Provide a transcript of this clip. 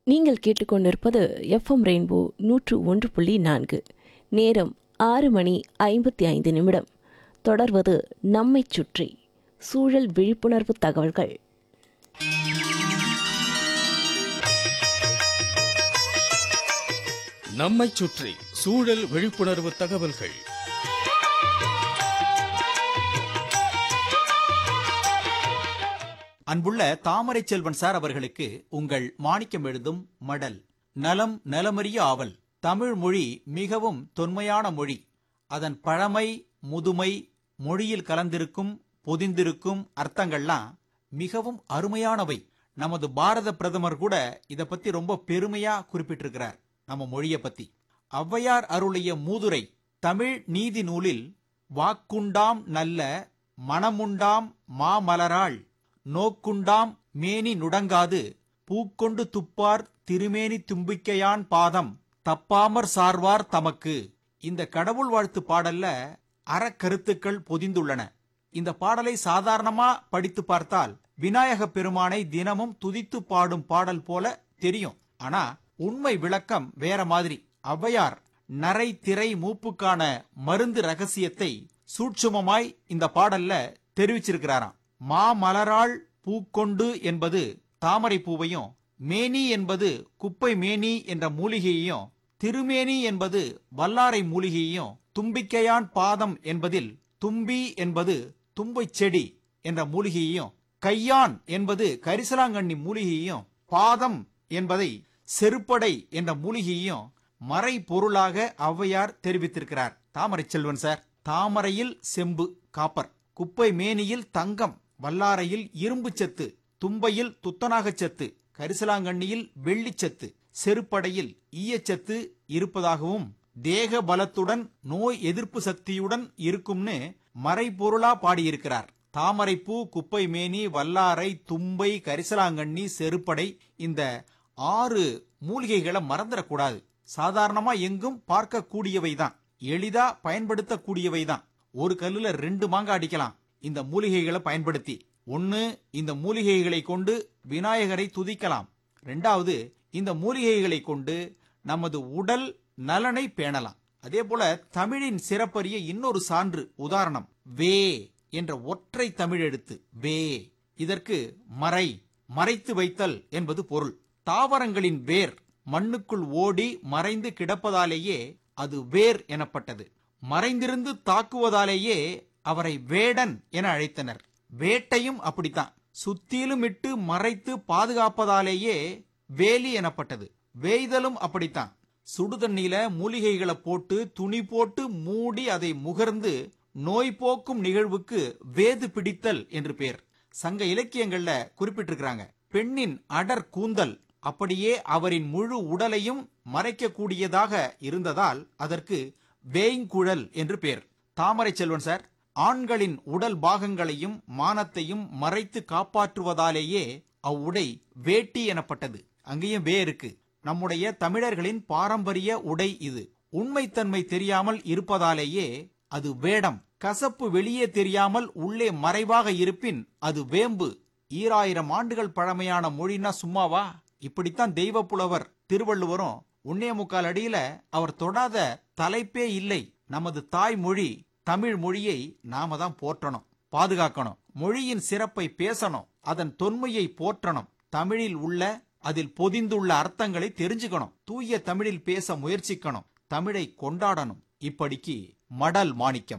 நீங்கள் கேட்டுக்கொண்டிருப்பது FM rainbow நூற்று ஒன்று புள்ளி நான்கு நேரம் ஆறு மணி ஐம்பத்தி ஐந்து நிமிடம் தொடர்வது நம்மைச் சுற்றி சூழல் விழிப்புணர்வு தகவல்கள் நம்மைச் சுற்றி சூழல் விழிப்புணர்வு தகவல்கள் அன்புள்ள தாமரை செல்வன் சார் அவர்களுக்கு உங்கள் மாணிக்கம் எழுதும் மடல் நலம் நலமறிய ஆவல் தமிழ் மொழி மிகவும் தொன்மையான மொழி அதன் பழமை முதுமை மொழியில் கலந்திருக்கும் பொதிந்திருக்கும் அர்த்தங்கள்லாம் மிகவும் அருமையானவை நமது பாரத பிரதமர் கூட இத பத்தி ரொம்ப பெருமையா குறிப்பிட்டிருக்கிறார் நம்ம மொழிய பத்தி ஔவையார் அருளிய மூதுரை தமிழ் நீதி நூலில் வாக்குண்டாம் நல்ல மனமுண்டாம் மாமலராள் நோக்குண்டாம் மேனி நுடங்காது பூக்கொண்டு துப்பார் திருமேனி தும்பிக்கையான் பாதம் தப்பாமற் சார்வார் தமக்கு இந்த கடவுள் வாழ்த்து பாடல்ல அறக்கருத்துக்கள் பொதிந்துள்ளன இந்த பாடலை சாதாரணமா படித்து பார்த்தால் விநாயக பெருமானை தினமும் துதித்து பாடும் பாடல் போல தெரியும் ஆனா உண்மை விளக்கம் வேற மாதிரி ஔவையார் நரை திரை மூப்புக்கான மருந்து ரகசியத்தை சூட்சுமமாய் இந்த பாடல்ல தெரிவிச்சிருக்கிறாராம் மாமலராள் பூக்கொண்டு என்பது தாமரை பூவையும் மேனி என்பது குப்பை மேனி என்ற மூலிகையையும் திருமேனி என்பது வல்லாரை மூலிகையையும் தும்பிக்கையான் பாதம் என்பதில் தும்பி என்பது தும்பைச் செடி என்ற மூலிகையையும் கையான் என்பது கரிசலாங்கண்ணி மூலிகையையும் பாதம் என்பதை செருப்படை என்ற மூலிகையையும் மறை பொருளாக ஔவையார் தெரிவித்திருக்கிறார் தாமரை செல்வன் சார் தாமரையில் செம்பு காப்பர் குப்பை மேனியில் தங்கம் வல்லாரையில் இரும்பு சத்து தும்பையில் துத்தநாகச் சத்து கரிசலாங்கண்ணியில் வெள்ளிச்சத்து செருப்படையில் ஈயச்சத்து இருப்பதாகவும் தேக பலத்துடன் நோய் எதிர்ப்பு சக்தியுடன் இருக்கும்னு மறைபொருளா பாடியிருக்கிறார் தாமரைப்பூ குப்பை மேனி வல்லாரை தும்பை கரிசலாங்கண்ணி செருப்படை இந்த ஆறு மூலிகைகளை மறந்துடக்கூடாது சாதாரணமா எங்கும் பார்க்கக்கூடியவைதான் எளிதா பயன்படுத்தக்கூடியவைதான் ஒரு கல்லுல ரெண்டு மாங்காய் அடிக்கலாம் இந்த மூலிகைகளை பயன்படுத்தி ஒன்னு இந்த மூலிகைகளை கொண்டு விநாயகரை துதிக்கலாம் ரெண்டாவது இந்த மூலிகைகளை கொண்டு நமது உடல் நலனை பேணலாம் அதே போல தமிழின் சிறப்பறிய இன்னொரு சான்று உதாரணம் வே என்ற ஒற்றை தமிழ் எழுத்து வே இதற்கு மறை மறைத்து வைத்தல் என்பது பொருள் தாவரங்களின் வேர் மண்ணுக்குள் ஓடி மறைந்து கிடப்பதாலேயே அது வேர் எனப்பட்டது மறைந்திருந்து தாக்குவதாலேயே அவரை வேடன் என அழைத்தனர் வேட்டையும் அப்படித்தான் சுத்திலும் இட்டு மறைத்து பாதுகாப்பதாலேயே வேலி எனப்பட்டது வேய்தலும் அப்படித்தான் சுடுதண்ணில மூலிகைகளை போட்டு துணி போட்டு மூடி அதை முகர்ந்து நோய் போக்கும் நிகழ்வுக்கு வேது பிடித்தல் என்று பேர் சங்க இலக்கியங்கள்ல குறிப்பிட்டிருக்கிறாங்க பெண்ணின் அடர் கூந்தல் அப்படியே அவரின் முழு உடலையும் மறைக்கக்கூடியதாக இருந்ததால் அதற்கு வேய்ங்குழல் என்று பேர் தாமரை செல்வன் சார் ஆண்களின் உடல் பாகங்களையும் மானத்தையும் மறைத்து காப்பாற்றுவதாலேயே அவ்வுடை வேட்டி எனப்பட்டது அங்கேயும் வே இருக்கு நம்முடைய தமிழர்களின் பாரம்பரிய உடை இது உண்மைத்தன்மை தெரியாமல் இருப்பதாலேயே அது வேடம் கசப்பு வெளியே தெரியாமல் உள்ளே மறைவாக இருப்பின் அது வேம்பு ஈராயிரம் ஆண்டுகள் பழமையான மொழினா சும்மாவா இப்படித்தான் தெய்வ புலவர் திருவள்ளுவரும் உன்னே முக்கால் அடியில அவர் தொடாத தலைப்பே இல்லை நமது தாய்மொழி தமிழ் மொழியை நாம தான் போற்றணும் பாதுகாக்கணும் மொழியின் சிறப்பை பேசணும் அதன் தொன்மையை போற்றணும் தமிழில் உள்ள அதில் பொதிந்துள்ள அர்த்தங்களை தெரிஞ்சுக்கணும் தூய தமிழில் பேச முயற்சிக்கணும் தமிழை கொண்டாடணும் இப்படிக்கு மடல் மாணிக்கம்